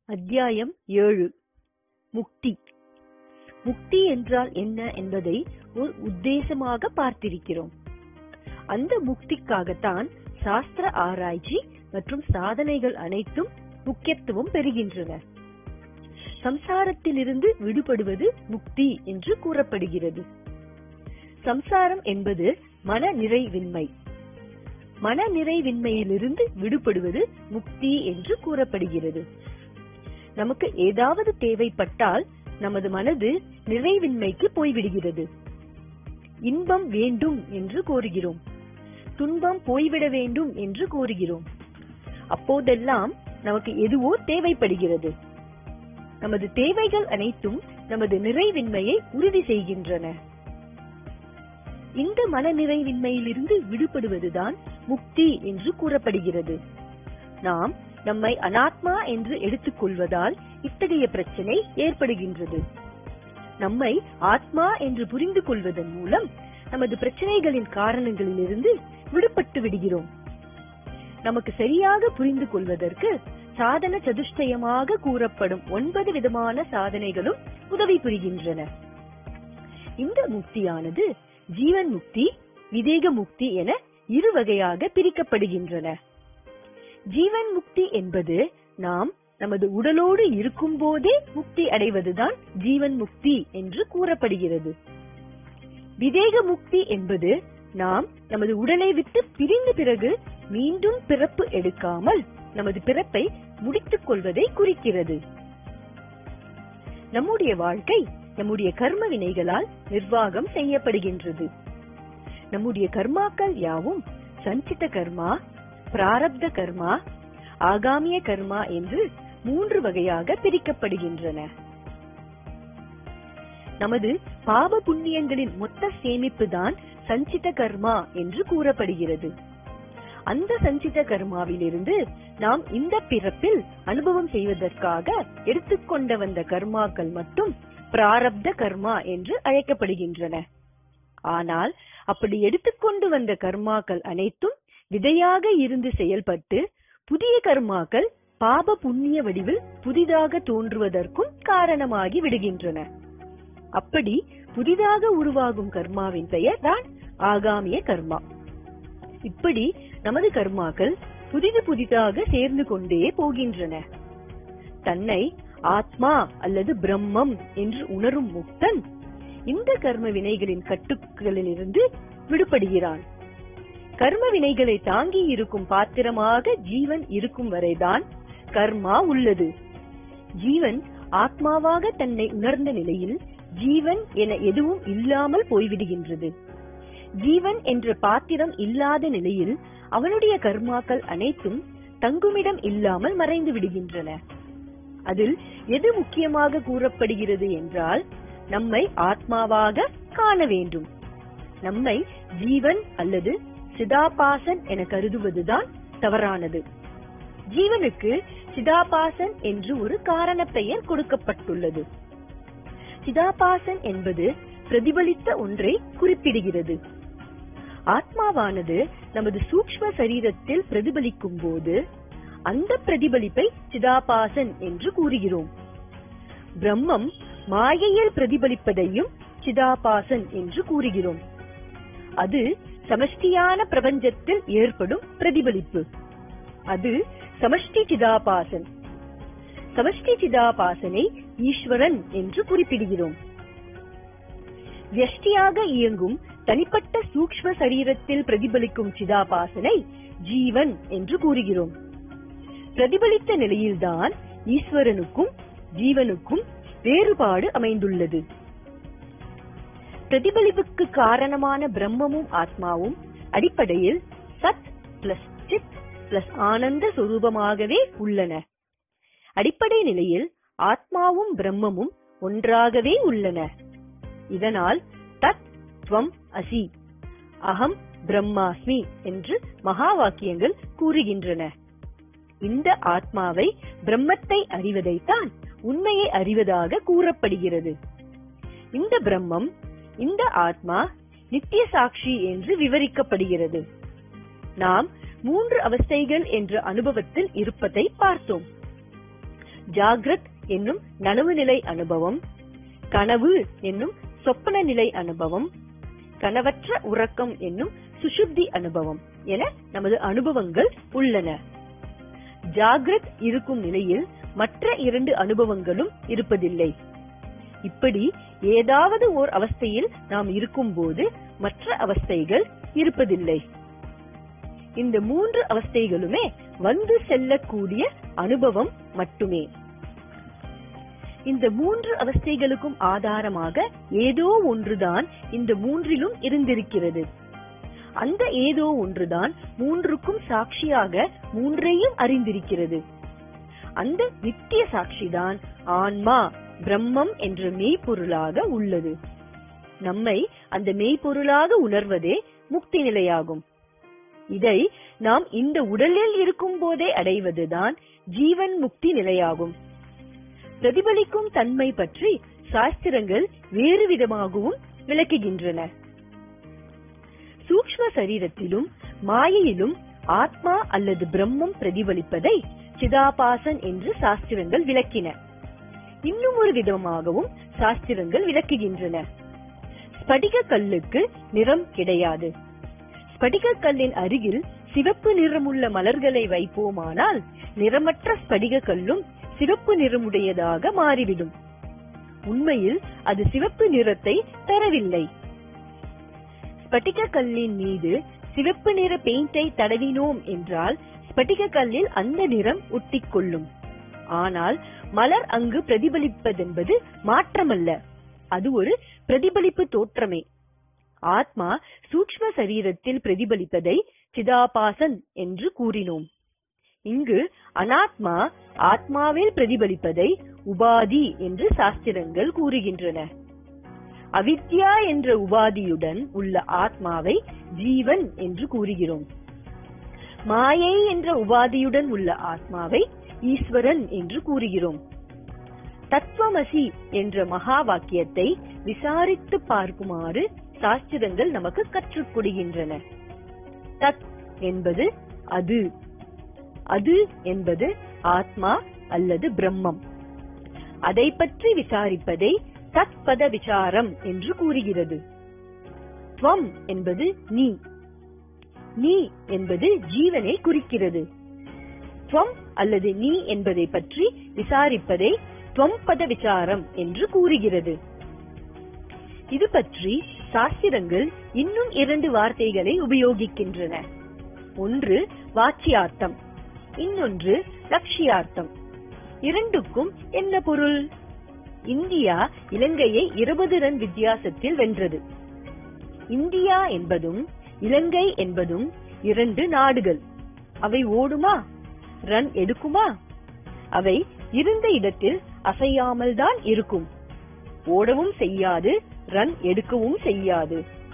அத்தியாயம் ஏழு முக்தி முக்தி என்றால் என்ன என்பதை ஒரு உத்தேசமாக பார்த்திருக்கிறோம் அந்த முக்திக்காகத்தான் சாஸ்திர ஆராய்ச்சி மற்றும் சாதனைகள் அனைத்தும் முக்கியத்துவம் பெறுகின்றன சம்சாரத்திலிருந்து விடுபடுவது முக்தி என்று கூறப்படுகிறது சம்சாரம் என்பது மன நிறைவின்மை மன நிறைவின்மையிலிருந்து விடுபடுவது முக்தி என்று கூறப்படுகிறது நமக்கு ஏதாவது தேவைப்பட்டால் நமது மனது நிறைவின்மைக்கு போய்விடுகிறது இன்பம் வேண்டும் என்று கோருகிறோம் துன்பம் போய்விட வேண்டும் என்று கோருகிறோம் அப்போதெல்லாம் நமக்கு எதுவோ தேவைப்படுகிறது நமது தேவைகள் அனைத்தும் நமது நிறைவின்மையை உறுதி செய்கின்றன இந்த மன நிறைவின்மையிலிருந்து விடுபடுவதுதான் முக்தி என்று கூறப்படுகிறது நாம் நம்மை அனாத்மா என்று எடுத்துக் கொள்வதால் இத்தகைய பிரச்சனை ஏற்படுகின்றது நம்மை ஆத்மா என்று புரிந்து கொள்வதன் மூலம் நமது பிரச்சனைகளின் காரணங்களிலிருந்து விடுபட்டு விடுகிறோம் நமக்கு சரியாக புரிந்து கொள்வதற்கு சாதன சதுஷ்டயமாக கூறப்படும் ஒன்பது விதமான சாதனைகளும் உதவி புரிகின்றன இந்த முக்தியானது ஜீவன் முக்தி விதேக முக்தி என இரு வகையாக பிரிக்கப்படுகின்றன ஜீவன் முக்தி என்பது நாம் நமது உடலோடு இருக்கும் போதே முக்தி அடைவதுதான் ஜீவன் முக்தி என்று கூறப்படுகிறது விதேக முக்தி என்பது நாம் நமது உடலை விட்டு பிரிந்த பிறகு மீண்டும் பிறப்பு எடுக்காமல் நமது பிறப்பை முடித்துக் கொள்வதை குறிக்கிறது நம்முடைய வாழ்க்கை நம்முடைய கர்ம வினைகளால் நிர்வாகம் செய்யப்படுகின்றது நம்முடைய கர்மாக்கள் யாவும் சஞ்சித கர்மா பிராரப்த கர்மா ஆகாமிய கர்மா என்று மூன்று வகையாக பிரிக்கப்படுகின்றன நமது பாப புண்ணியங்களின் மொத்த சேமிப்பு தான் சஞ்சித கர்மா என்று கூறப்படுகிறது அந்த சஞ்சித கர்மாவிலிருந்து நாம் இந்த பிறப்பில் அனுபவம் செய்வதற்காக எடுத்துக்கொண்ட வந்த கர்மாக்கள் மட்டும் பிராரப்த கர்மா என்று அழைக்கப்படுகின்றன ஆனால் அப்படி எடுத்துக்கொண்டு வந்த கர்மாக்கள் அனைத்தும் விதையாக இருந்து செயல்பட்டு புதிய கர்மாக்கள் பாப புண்ணிய வடிவில் புதிதாக தோன்றுவதற்கும் காரணமாகி விடுகின்றன அப்படி புதிதாக உருவாகும் கர்மாவின் பெயர் தான் ஆகாமிய கர்மா இப்படி நமது கர்மாக்கள் புதிது புதிதாக சேர்ந்து கொண்டே போகின்றன தன்னை ஆத்மா அல்லது பிரம்மம் என்று உணரும் முக்தன் இந்த கர்ம வினைகளின் கட்டுக்களிலிருந்து விடுபடுகிறான் கர்ம வினைகளை தாங்கி இருக்கும் பாத்திரமாக ஜீவன் இருக்கும் வரைதான் கர்மா உள்ளது ஜீவன் ஆத்மாவாக தன்னை உணர்ந்த நிலையில் ஜீவன் என எதுவும் இல்லாமல் போய்விடுகின்றது ஜீவன் என்ற பாத்திரம் இல்லாத நிலையில் அவனுடைய கர்மாக்கள் அனைத்தும் தங்குமிடம் இல்லாமல் மறைந்து விடுகின்றன அதில் எது முக்கியமாக கூறப்படுகிறது என்றால் நம்மை ஆத்மாவாக காண வேண்டும் நம்மை ஜீவன் அல்லது சிதாபாசன் என கருதுவதுதான் தவறானது ஜீவனுக்கு சிதாபாசன் என்று ஒரு காரண பெயர் கொடுக்கப்பட்டுள்ளது சிதாபாசன் என்பது பிரதிபலித்த ஒன்றை குறிப்பிடுகிறது ஆத்மாவானது நமது சூக்ஷ்ம சரீரத்தில் பிரதிபலிக்கும் போது அந்த பிரதிபலிப்பை சிதாபாசன் என்று கூறுகிறோம் பிரம்மம் மாயையில் பிரதிபலிப்பதையும் சிதாபாசன் என்று கூறுகிறோம் அது சமஷ்டியான பிரபஞ்சத்தில் ஏற்படும் பிரதிபலிப்பு அது சமஷ்டி சிதாபாசன் சமஷ்டி சிதாபாசனை ஈஸ்வரன் என்று குறிப்பிடுகிறோம் வியஷ்டியாக இயங்கும் தனிப்பட்ட சூக்ஷ்ம சரீரத்தில் பிரதிபலிக்கும் சிதாபாசனை ஜீவன் என்று கூறுகிறோம் பிரதிபலித்த நிலையில்தான் ஈஸ்வரனுக்கும் ஜீவனுக்கும் வேறுபாடு அமைந்துள்ளது பிரதிபலிப்புக்கு காரணமான பிரம்மமும் ஆத்மாவும் அடிப்படையில் சத் பிளஸ் சித் பிளஸ் ஆனந்த சுரூபமாகவே உள்ளன அடிப்படை நிலையில் ஆத்மாவும் பிரம்மமும் ஒன்றாகவே உள்ளன இதனால் தத் துவம் அசி அகம் பிரம்மாஸ்மி என்று மகா வாக்கியங்கள் கூறுகின்றன இந்த ஆத்மாவை பிரம்மத்தை அறிவதைத்தான் உண்மையை அறிவதாக கூறப்படுகிறது இந்த பிரம்மம் இந்த ஆத்மா நித்திய சாட்சி என்று விவரிக்கப்படுகிறது நாம் மூன்று அவஸ்தைகள் என்ற அனுபவத்தில் இருப்பதை பார்த்தோம் ஜாக்ரத் என்னும் நனவு நிலை அனுபவம் கனவு என்னும் சொப்பன நிலை அனுபவம் கனவற்ற உறக்கம் என்னும் சுஷுப்தி அனுபவம் என நமது அனுபவங்கள் உள்ளன ஜாக்ரத் இருக்கும் நிலையில் மற்ற இரண்டு அனுபவங்களும் இருப்பதில்லை இப்படி ஏதாவது ஓர் அவஸ்தையில் நாம் இருக்கும்போது மற்ற அவஸ்தைகள் இருப்பதில்லை இந்த மூன்று அவஸ்தைகளுமே வந்து செல்லக்கூடிய அனுபவம் மட்டுமே இந்த மூன்று அவஸ்தைகளுக்கும் ஆதாரமாக ஏதோ ஒன்றுதான் இந்த மூன்றிலும் இருந்திருக்கிறது அந்த ஏதோ ஒன்றுதான் மூன்றுக்கும் சாட்சியாக மூன்றையும் அறிந்திருக்கிறது அந்த நித்திய சாட்சிதான் ஆன்மா பிரம்மம் என்ற மெய்ப்பொருளாக உள்ளது நம்மை அந்த மெய்ப்பொருளாக உணர்வதே முக்தி நிலையாகும் இதை நாம் இந்த உடலில் இருக்கும் போதே அடைவதுதான் ஜீவன் முக்தி நிலையாகும் பிரதிபலிக்கும் தன்மை பற்றி சாஸ்திரங்கள் வேறு விதமாகவும் விளக்குகின்றன சூக்ஷ்ம சரீரத்திலும் மாயையிலும் ஆத்மா அல்லது பிரம்மம் பிரதிபலிப்பதை சிதாபாசன் என்று சாஸ்திரங்கள் விளக்கின இன்னும் ஒரு விதமாகவும் சாஸ்திரங்கள் விளக்குகின்றன ஸ்படிக கல்லுக்கு நிறம் கிடையாது ஸ்படிக கல்லின் அருகில் சிவப்பு நிறமுள்ள மலர்களை வைப்போமானால் நிறமற்ற ஸ்படிக கல்லும் சிவப்பு நிறமுடையதாக மாறிவிடும் உண்மையில் அது சிவப்பு நிறத்தை தரவில்லை ஸ்பட்டிக கல்லின் மீது சிவப்பு நிற பெயிண்டை தடவினோம் என்றால் ஸ்பட்டிக கல்லில் அந்த நிறம் ஒட்டிக்கொள்ளும் ஆனால் மலர் அங்கு பிரதிபலிப்பதென்பது மாற்றமல்ல அது ஒரு பிரதிபலிப்பு தோற்றமே ஆத்மா சூக்ஷ்ம சரீரத்தில் பிரதிபலிப்பதை சிதாபாசன் என்று கூறினோம் இங்கு அனாத்மா ஆத்மாவில் பிரதிபலிப்பதை உபாதி என்று சாஸ்திரங்கள் கூறுகின்றன அவித்யா என்ற உபாதியுடன் உள்ள ஆத்மாவை ஜீவன் என்று கூறுகிறோம் மாயை என்ற உபாதியுடன் உள்ள ஆத்மாவை ஈஸ்வரன் என்று கூறுகிறோம் தத்துவமசி என்ற மகா வாக்கியத்தை விசாரித்து பார்க்குமாறு சாஸ்திரங்கள் நமக்கு கற்றுக் கொடுக்கின்றன தத் என்பது அது அது என்பது ஆத்மா அல்லது பிரம்மம் அதை பற்றி விசாரிப்பதை தத்பத விசாரம் என்று கூறுகிறது துவம் என்பது நீ நீ என்பது ஜீவனை குறிக்கிறது துவம் அல்லது நீ என்பதை பற்றி விசாரிப்பதை துவம்பத விசாரம் என்று கூறுகிறது இது பற்றி சாஸ்திரங்கள் இன்னும் இரண்டு வார்த்தைகளை உபயோகிக்கின்றன ஒன்று வாச்சியார்த்தம் இன்னொன்று லட்சியார்த்தம் இரண்டுக்கும் என்ன பொருள் இந்தியா இலங்கையை இருபது ரன் வித்தியாசத்தில் வென்றது இந்தியா என்பதும் இலங்கை என்பதும் இரண்டு நாடுகள் அவை ஓடுமா ரன் எடுக்குமா அவை இருந்த இடத்தில் அசையாமல் தான் இருக்கும் ஓடவும் செய்யாது ரன் எடுக்கவும் செய்யாது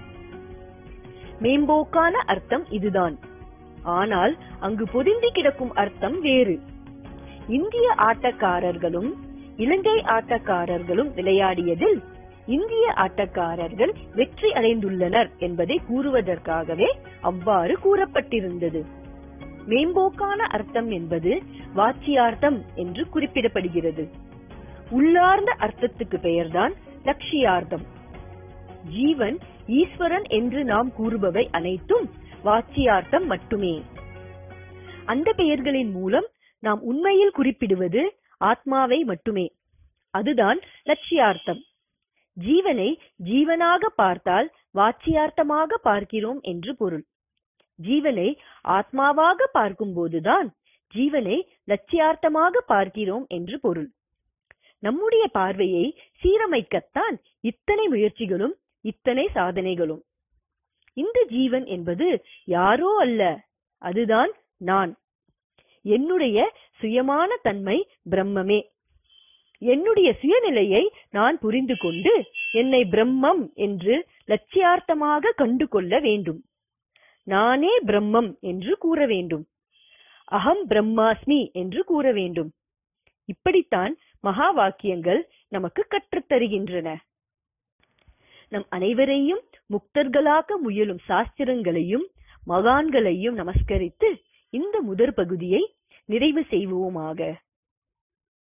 மேம்போக்கான அர்த்தம் இதுதான் ஆனால் அங்கு பொதிந்து கிடக்கும் அர்த்தம் வேறு இந்திய ஆட்டக்காரர்களும் இலங்கை ஆட்டக்காரர்களும் விளையாடியதில் இந்திய ஆட்டக்காரர்கள் வெற்றி அடைந்துள்ளனர் என்பதை கூறுவதற்காகவே அவ்வாறு கூறப்பட்டிருந்தது மேம்போக்கான அர்த்தம் என்பது வாச்சியார்த்தம் என்று குறிப்பிடப்படுகிறது உள்ளார்ந்த அர்த்தத்துக்கு பெயர்தான் லட்சியார்த்தம் ஜீவன் ஈஸ்வரன் என்று நாம் கூறுபவை அனைத்தும் வாச்சியார்த்தம் மட்டுமே அந்த பெயர்களின் மூலம் நாம் உண்மையில் குறிப்பிடுவது ஆத்மாவை மட்டுமே அதுதான் லட்சியார்த்தம் ஜீவனை ஜீவனாக பார்த்தால் வாச்சியார்த்தமாக பார்க்கிறோம் என்று பொருள் ஜீவனை ஆத்மாவாக பார்க்கும்போதுதான் ஜீவனை லட்சியார்த்தமாக பார்க்கிறோம் என்று பொருள் நம்முடைய பார்வையை சீரமைக்கத்தான் இத்தனை முயற்சிகளும் இத்தனை சாதனைகளும் இந்த ஜீவன் என்பது யாரோ அல்ல அதுதான் நான் என்னுடைய சுயமான தன்மை பிரம்மமே என்னுடைய சுயநிலையை நான் புரிந்து கொண்டு என்னை பிரம்மம் என்று லட்சியார்த்தமாக கண்டு கொள்ள வேண்டும் நானே பிரம்மம் என்று கூற வேண்டும் அகம் பிரம்மாஸ்மி என்று கூற வேண்டும் இப்படித்தான் மகா வாக்கியங்கள் நமக்கு கற்றுத் தருகின்றன நம் அனைவரையும் முக்தர்களாக்க முயலும் சாஸ்திரங்களையும் மகான்களையும் நமஸ்கரித்து இந்த முதற் பகுதியை நிறைவு செய்வோமாக